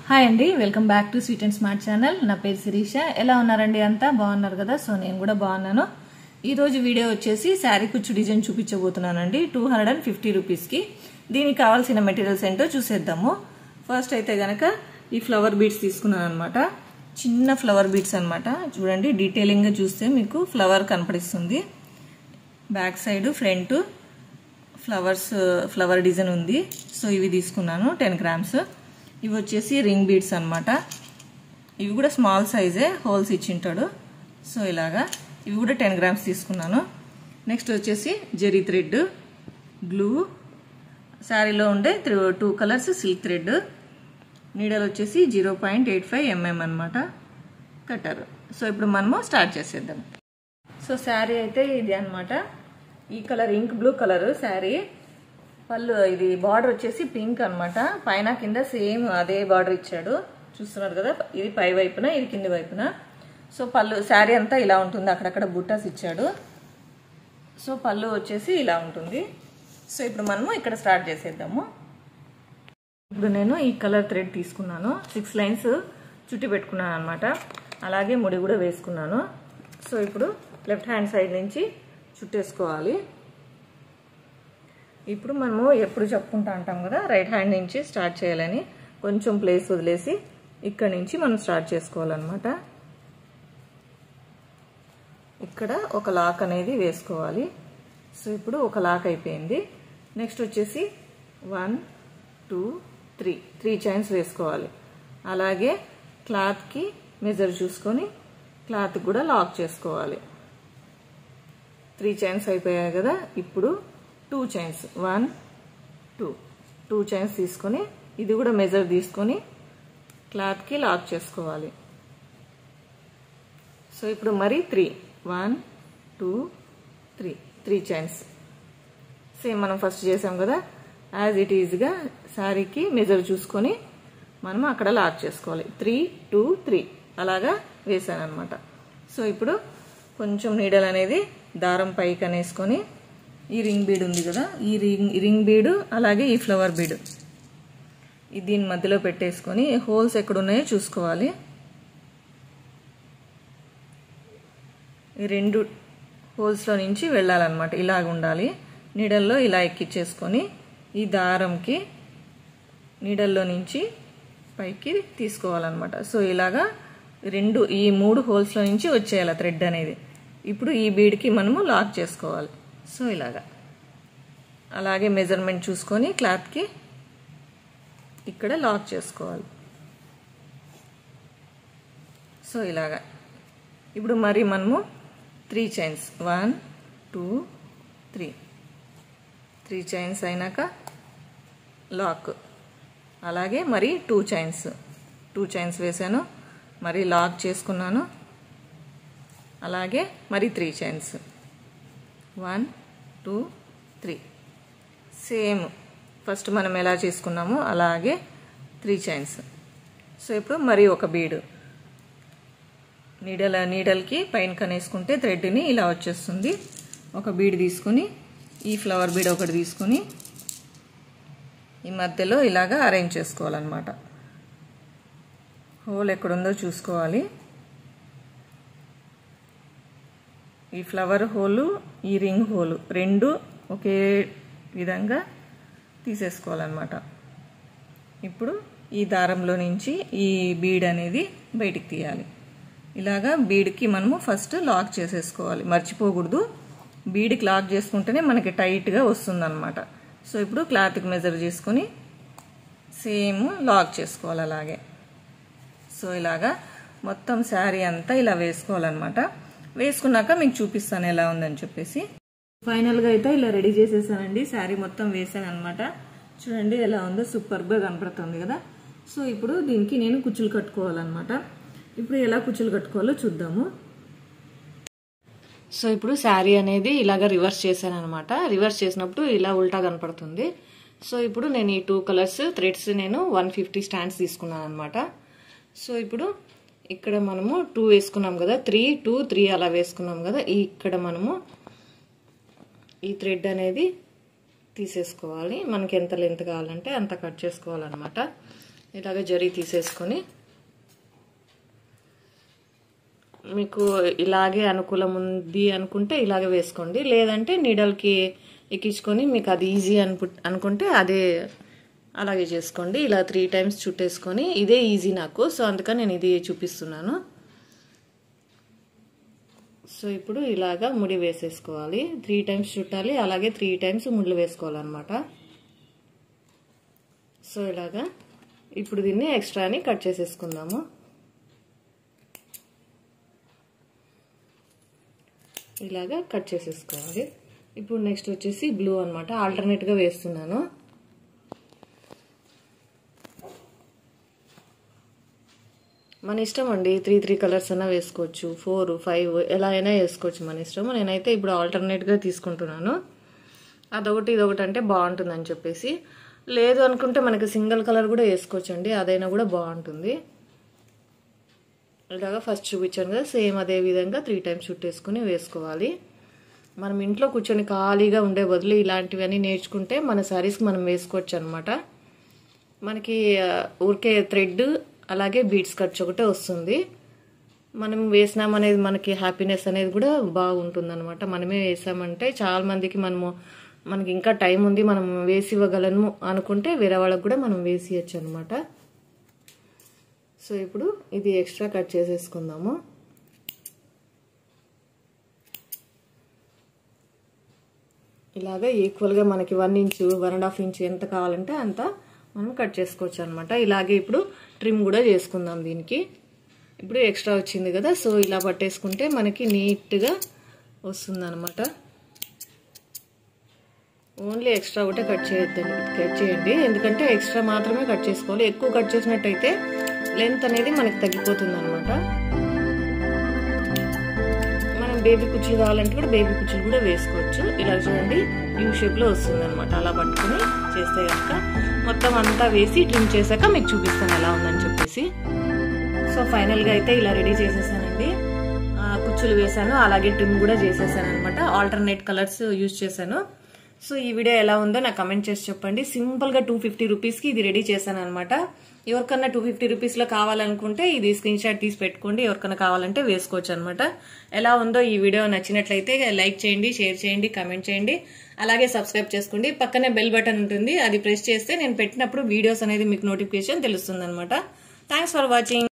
hi అండి welcome back to sweet and smart channel నా పేరు శిరీష ఎలా ఉన్నారండి అంతా బాగున్నారు కదా సో నేను కూడా బాగున్నాను ఈ రోజు వీడియో వచ్చేసి శారీ కుచ్చు డిజైన్ చూపించబోతున్నానండి టూ హండ్రెడ్ అండ్ ఫిఫ్టీ రూపీస్కి దీనికి కావాల్సిన మెటీరియల్స్ ఏంటో చూసేద్దాము ఫస్ట్ అయితే గనక ఈ ఫ్లవర్ బీడ్స్ తీసుకున్నాను అనమాట చిన్న ఫ్లవర్ బీడ్స్ అనమాట చూడండి డీటెయిలింగ్గా చూస్తే మీకు ఫ్లవర్ కనపడిస్తుంది back side front flowers flower design ఉంది సో ఇవి తీసుకున్నాను టెన్ గ్రామ్స్ ఇవి వచ్చేసి రింగ్ బీడ్స్ అనమాట ఇవి కూడా స్మాల్ సైజే హోల్స్ ఇచ్చింటాడు సో ఇలాగా ఇవి కూడా టెన్ గ్రామ్స్ తీసుకున్నాను నెక్స్ట్ వచ్చేసి జెరీ థ్రెడ్ గ్లూ శారీలో ఉండే టూ కలర్స్ సిల్క్ థ్రెడ్ నీడలు వచ్చేసి zero point eight five mm అనమాట కట్టారు సో ఇప్పుడు మనము స్టార్ట్ చేసేద్దాం సో శారీ అయితే ఇది అనమాట ఈ colour ink blue colour sari పళ్ళు ఇది బార్డర్ వచ్చేసి పింక్ అనమాట పైన కింద సేమ్ అదే బార్డర్ ఇచ్చాడు చూస్తున్నారు కదా ఇది పై వైపున ఇది కింది వైపున సో పళ్ళు శారీ అంతా ఇలా ఉంటుంది అక్కడక్కడ బుట్టాస్ ఇచ్చాడు సో పళ్ళు వచ్చేసి ఇలా ఉంటుంది సో ఇప్పుడు మనము ఇక్కడ స్టార్ట్ చేసేద్దాము ఇప్పుడు నేను ఈ కలర్ థ్రెడ్ తీసుకున్నాను సిక్స్ లైన్స్ చుట్టి పెట్టుకున్నాను అనమాట అలాగే ముడి కూడా వేసుకున్నాను సో ఇప్పుడు లెఫ్ట్ హ్యాండ్ సైడ్ నుంచి చుట్టేసుకోవాలి ఇప్పుడు మనము ఎప్పుడు చెప్పుకుంటా అంటాం కదా రైట్ హ్యాండ్ నుంచి స్టార్ట్ చేయాలని కొంచెం ప్లేస్ వదిలేసి ఇక్కడ నుంచి మనం స్టార్ట్ చేసుకోవాలన్నమాట ఇక్కడ ఒక లాక్ అనేది వేసుకోవాలి సో ఇప్పుడు ఒక లాక్ అయిపోయింది నెక్స్ట్ వచ్చేసి one two three three chains వేసుకోవాలి అలాగే క్లాత్కి మెజర్ చూసుకొని క్లాత్ కూడా లాక్ చేసుకోవాలి త్రీ చైన్స్ అయిపోయాయి కదా ఇప్పుడు two chains one two two chains తీసుకొని ఇది కూడా మెజర్ తీసుకొని క్లాత్కి లాక్ చేసుకోవాలి సో ఇప్పుడు మరి three one two three three chains same మనం ఫస్ట్ చేసాం కదా యాజ్ ఇట్ ఈజ్గా శారీకి మెజర్ చూసుకొని మనం అక్కడ లాక్ చేసుకోవాలి త్రీ టూ త్రీ అలాగా వేసాను అనమాట సో ఇప్పుడు కొంచెం నీడలు అనేది దారం పైకి అనేసుకొని ఈ రింగ్ బీడ్ ఉంది కదా ఈ రింగ్ రింగ్ బీడు అలాగే ఈ ఫ్లవర్ బీడు దీని మధ్యలో పెట్టేసుకొని హోల్స్ ఎక్కడ ఉన్నాయో చూసుకోవాలి ఈ రెండు హోల్స్లో నుంచి వెళ్ళాలన్నమాట ఇలాగ ఉండాలి నీడల్లో ఇలా ఎక్కిచ్చేసుకొని ఈ దారంకి నీడల్లో నుంచి పైకి తీసుకోవాలన్నమాట సో ఇలాగా రెండు ఈ మూడు హోల్స్లో నుంచి వచ్చేయాలి థ్రెడ్ అనేది ఇప్పుడు ఈ బీడ్కి మనము లాక్ చేసుకోవాలి సో ఇలాగా అలాగే మెజర్మెంట్ చూసుకొని క్లాత్కి ఇక్కడ లాక్ చేసుకోవాలి సో ఇలాగా ఇప్పుడు మరి మనము three chains one two three three chains అయినాక లాక్ అలాగే మరి టూ చైన్స్ టూ చైన్స్ వేసాను మరి లాక్ చేసుకున్నాను అలాగే మరి three chains one two three same first మనం ఎలా చేసుకున్నామో అలాగే త్రీ చైన్స్ సో ఇప్పుడు మరి ఒక బీడు నీడల నీడల్కి పైన కనేసుకుంటే థ్రెడ్ని ఇలా వచ్చేస్తుంది ఒక బీడ్ తీసుకుని ఈ ఫ్లవర్ బీడ్ ఒకటి తీసుకుని ఈ మధ్యలో ఇలాగా అరేంజ్ చేసుకోవాలన్నమాట హోల్ ఎక్కడుందో చూసుకోవాలి ఈ ఫ్లవర్ హోలు ఈ రింగ్ హోలు రెండు ఒకే విధంగా తీసేసుకోవాలన్నమాట ఇప్పుడు ఈ దారంలో నుంచి ఈ బీడ్ అనేది బయటికి తీయాలి ఇలాగా బీడ్కి మనము ఫస్ట్ లాక్ చేసేసుకోవాలి మర్చిపోకూడదు బీడ్కి లాక్ చేసుకుంటేనే మనకి టైట్గా వస్తుందన్నమాట సో ఇప్పుడు క్లాత్కి మెజర్ చేసుకొని సేమ్ లాక్ చేసుకోవాలి అలాగే సో ఇలాగా మొత్తం శారీ అంతా ఇలా వేసుకోవాలన్నమాట వేసుకున్నాక మీకు చూపిస్తాను ఎలా ఉందని చెప్పేసి ఫైనల్గా అయితే ఇలా రెడీ చేసేసానండి శారీ మొత్తం వేసాను అనమాట చూడండి ఎలా ఉందో సూపర్గా కనపడుతుంది కదా సో ఇప్పుడు దీనికి నేను కుచ్చులు కట్టుకోవాలన్నమాట ఇప్పుడు ఎలా కుచ్చులు కట్టుకోవాలో చూద్దాము సో ఇప్పుడు శారీ అనేది ఇలాగ రివర్స్ చేశాను అనమాట రివర్స్ చేసినప్పుడు ఇలా ఉల్టా కనపడుతుంది సో ఇప్పుడు నేను ఈ టూ కలర్స్ థ్రెడ్స్ నేను వన్ ఫిఫ్టీ స్టాండ్స్ తీసుకున్నాను అనమాట సో ఇప్పుడు ఇక్కడ మనము టూ వేసుకున్నాం కదా త్రీ టూ త్రీ అలా వేసుకున్నాం కదా ఇక్కడ మనము ఈ థ్రెడ్ అనేది తీసేసుకోవాలి మనకి ఎంత లెంత్ కావాలంటే అంత కట్ చేసుకోవాలన్నమాట ఇలాగ జరీ తీసేసుకొని మీకు ఇలాగే అనుకూలం ఉంది అనుకుంటే ఇలాగే వేసుకోండి లేదంటే నీడల్కి ఎక్కించుకొని మీకు అది ఈజీ అనుకు అనుకుంటే అదే అలాగే చేసుకోండి ఇలా త్రీ టైమ్స్ చుట్టేసుకొని ఇదే ఈజీ నాకు సో అందుకని నేను ఇది చూపిస్తున్నాను సో ఇప్పుడు ఇలాగా ముడి వేసేసుకోవాలి త్రీ టైమ్స్ చుట్టాలి అలాగే త్రీ టైమ్స్ ముళ్ళు వేసుకోవాలన్నమాట సో ఇలాగా ఇప్పుడు దీన్ని ఎక్స్ట్రాని కట్ చేసేసుకుందాము ఇలాగా కట్ చేసేసుకోవాలి ఇప్పుడు నెక్స్ట్ వచ్చేసి బ్లూ అనమాట ఆల్టర్నేట్గా వేస్తున్నాను మన ఇష్టం అండి త్రీ త్రీ కలర్స్ అయినా వేసుకోవచ్చు ఫోర్ ఫైవ్ ఎలా అయినా వేసుకోవచ్చు మన ఇష్టం నేనైతే ఇప్పుడు ఆల్టర్నేట్గా తీసుకుంటున్నాను అదొకటి ఇదొకటి అంటే బాగుంటుందని చెప్పేసి లేదు అనుకుంటే మనకి సింగిల్ కలర్ కూడా వేసుకోవచ్చు అండి అదైనా కూడా బాగుంటుంది ఇలాగా ఫస్ట్ చూపించాను కదా సేమ్ అదే విధంగా త్రీ టైమ్స్ చుట్టేసుకుని వేసుకోవాలి మనం ఇంట్లో కూర్చొని ఖాళీగా ఉండే బదులు ఇలాంటివన్నీ నేర్చుకుంటే మన శారీస్కి మనం వేసుకోవచ్చు అనమాట మనకి ఊరికే థ్రెడ్ అలాగే బీడ్స్ ఖర్చు ఒకటే వస్తుంది మనం వేసినామనేది మనకి హ్యాపీనెస్ అనేది కూడా బాగుంటుంది అనమాట మనమే వేసామంటే చాలా మందికి మనము మనకి ఇంకా టైం ఉంది మనం వేసి ఇవ్వగలను అనుకుంటే వేరే వాళ్ళకి కూడా మనం వేసి ఇవ్వచ్చు అనమాట సో ఇప్పుడు ఇది ఎక్స్ట్రా కట్ చేసేసుకుందాము ఇలాగ ఈక్వల్గా మనకి one inch one and half inch ఎంత కావాలంటే అంత మనం కట్ చేసుకోవచ్చు అనమాట ఇలాగే ఇప్పుడు ట్రిమ్ కూడా చేసుకుందాం దీనికి ఇప్పుడు ఎక్స్ట్రా వచ్చింది కదా సో ఇలా పట్టేసుకుంటే మనకి నీట్గా వస్తుంది అనమాట ఓన్లీ ఎక్స్ట్రా ఒకటే కట్ చేయొద్దండి కట్ చేయండి ఎందుకంటే ఎక్స్ట్రా మాత్రమే కట్ చేసుకోవాలి ఎక్కువ కట్ చేసినట్టయితే లెంత్ అనేది మనకి తగ్గిపోతుంది అనమాట మనం బేబీ కుర్చీలు కావాలంటే కూడా బేబీ కుర్చీలు కూడా వేసుకోవచ్చు ఇలా చూడండి యూ షేప్లో వస్తుంది అనమాట అలా పట్టుకుని చేస్తే కనుక మొత్తం అంతా వేసి ట్రిమ్ చేశాక మీకు చూపిస్తాను ఎలా ఉందని చెప్పేసి సో ఫైనల్గా అయితే ఇలా రెడీ చేసేసానండి కుచ్చులు వేసాను అలాగే ట్రిమ్ కూడా చేసేసాను అనమాట ఆల్టర్నేట్ కలర్స్ యూజ్ చేశాను సో ఈ వీడియో ఎలా ఉందో నాకు కమెంట్ చేసి చెప్పండి సింపుల్గా టూ ఫిఫ్టీ రూపీస్కి ఇది రెడీ చేశాను అనమాట ఎవరికన్నా టూ ఫిఫ్టీ రూపీస్లో కావాలనుకుంటే ఇది స్క్రీన్ షాట్ తీసి పెట్టుకోండి ఎవరికన్నా కావాలంటే వేసుకోవచ్చు అనమాట ఎలా ఉందో ఈ వీడియో నచ్చినట్లయితే లైక్ చేయండి షేర్ చేయండి కమెంట్ చేయండి అలాగే సబ్స్క్రైబ్ చేసుకోండి పక్కనే బెల్ బటన్ ఉంటుంది అది ప్రెస్ చేస్తే నేను పెట్టినప్పుడు వీడియోస్ అనేది మీకు నోటిఫికేషన్ తెలుస్తుంది అనమాట థ్యాంక్స్ ఫర్ వాచింగ్